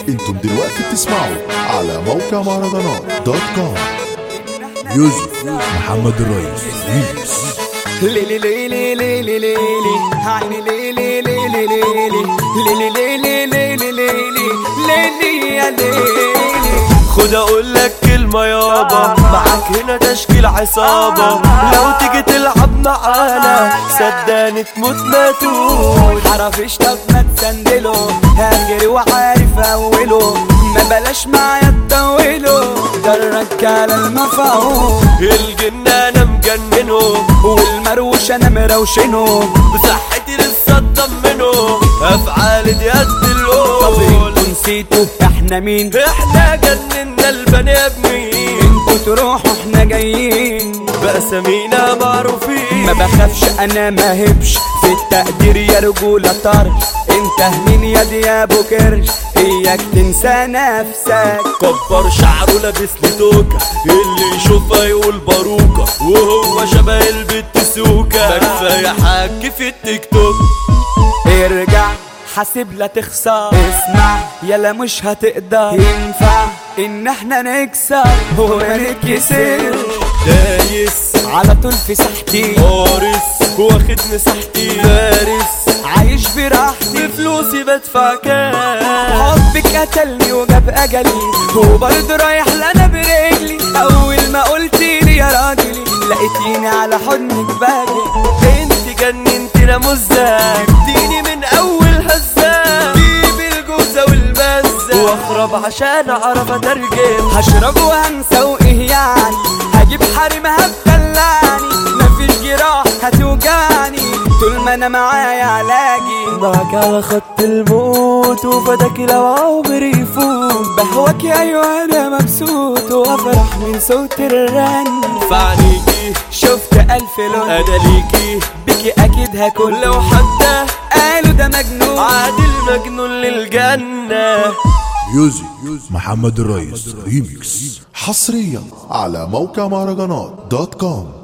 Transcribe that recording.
انتم دلوقتي بتسمعوا على موقع مهرجانات دوت كوم ميوزك محمد الريس ريميكس ليلي ليلي ليلي ليلي عيني ليلي ليلي ليلي ليلي ليلي ليلي ليلي ليلي يا ليلي خد اقول لك كلمة يابا معاك هنا تشكيل عصابة لو تيجي تلعب معانا صدقني تموت ما تقول حرفش طب ما تسندله هاجري وعارف اوله ما بلاش معايا تطوله ده الرجالة المفعول الجن انا مجننه والمروش انا مروشنه بصحتي لسه اطمنه افعالي دي قد طب القول انتوا نسيتوا احنا مين احنا جننا البني ادمين انتوا تروحوا احنا جايين باسامينا معروفين ما بخافش انا ما هبش في التقدير يا رجولة طرش انت مين يا دي يا ابو كرش اياك تنسى نفسك كبر شعره لابس لي توكة اللي يشوفها يقول باروكة وهو شبه البت سوكة ما كفاية حك في التيك توك ارجع حاسب لا تخسر اسمع يلا مش هتقدر ينفع ان احنا نكسر وما نتكسر دايس على طول في ساحتي قارس واخد مساحتي فارس عايش براحتي بفلوسي بدفع كام حبك قتلني وجاب اجلي وبرضه رايح لنا برجلي اول ما قلتي لي يا راجلي لقيتيني على حضنك باجي انت جننتنا مزة جبتيني من اول هزة جيب الجوزة والمزة واخرب عشان اعرف اترجم هشرب وهنسى وايه يعني هجيب حريمها بتلاني مفيش جراح هتوجعني طول ما انا معايا علاجي معاك على خط الموت وفداك لو عمري يفوت بهواك ايوه انا مبسوط وافرح من صوت الرن فعنيكي شفت الف لون انا ليكي بيكي اكيد هكون لو حتى قالوا ده مجنون عادل مجنون للجنة ميوزك محمد الريس ريميكس حصريا على موقع مهرجانات دوت كوم